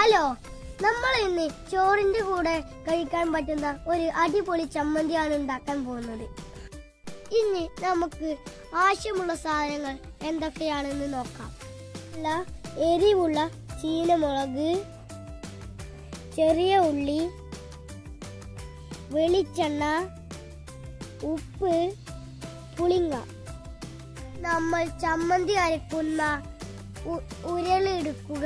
hello നമ്മൾ ഇന്ന് ചോറിന്റെ കൂടെ കഴിക്കാൻ പറ്റുന്ന ഒരു അടിപൊളി ചമ്മന്തിയാണ് ഉണ്ടാക്കാൻ പോകുന്നത് ഇനി നമുക്ക് ആവശ്യമുള്ള സാധനങ്ങൾ എന്തൊക്കെയാണെന്ന് നോക്കാം നല്ല എരിവുള്ള ചീനമുളക് ചെറിയ ഉള്ളി വെളിച്ചെണ്ണ ഉപ്പ് പുളിങ്ങ നമ്മൾ ചമ്മന്തി അരക്കുന്ന ഉ- ഉരലെടുക്കുക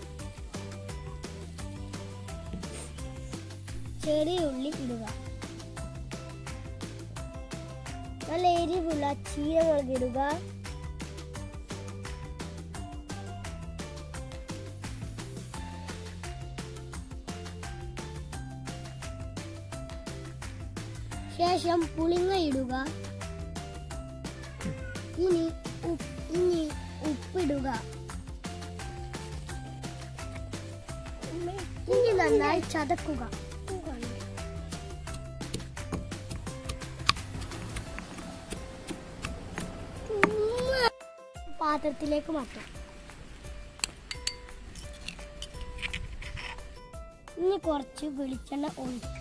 ചെറിയ ഉള്ളി ഇടുക നല്ല എരിവുള്ള ചീരമുളക് ഇടുക ശേഷം പുളിങ്ങ ഇടുക ഇനി ഉപ്പ് ഇനി ഉപ്പിടുക ഇനി നന്നായി ചതക്കുക പാത്രത്തിലേക്ക് മാറ്റാം ഇനി കുറച്ച് വെളിച്ചെണ്ണ ഒഴിക്കും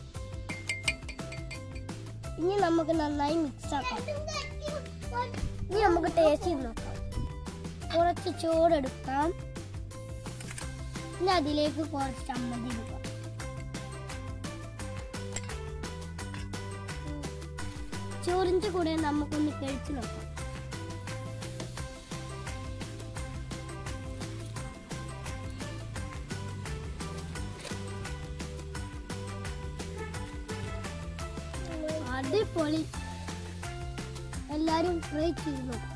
ഇനി നമുക്ക് നന്നായി മിക്സ് ആക്കാം ഇനി നമുക്ക് ടേസ്റ്റ് ചെയ്ത് നോക്കാം കുറച്ച് ചോറെടുക്കാം ഇനി അതിലേക്ക് കുറച്ച് ചമ്മന്തി ഇടുക ചോറിന്റെ കൂടെ നമുക്കൊന്ന് കഴിച്ചു നോക്കാം അടിപൊളി എല്ലാരും ട്രൈ ചെയ്ത് നോക്കാം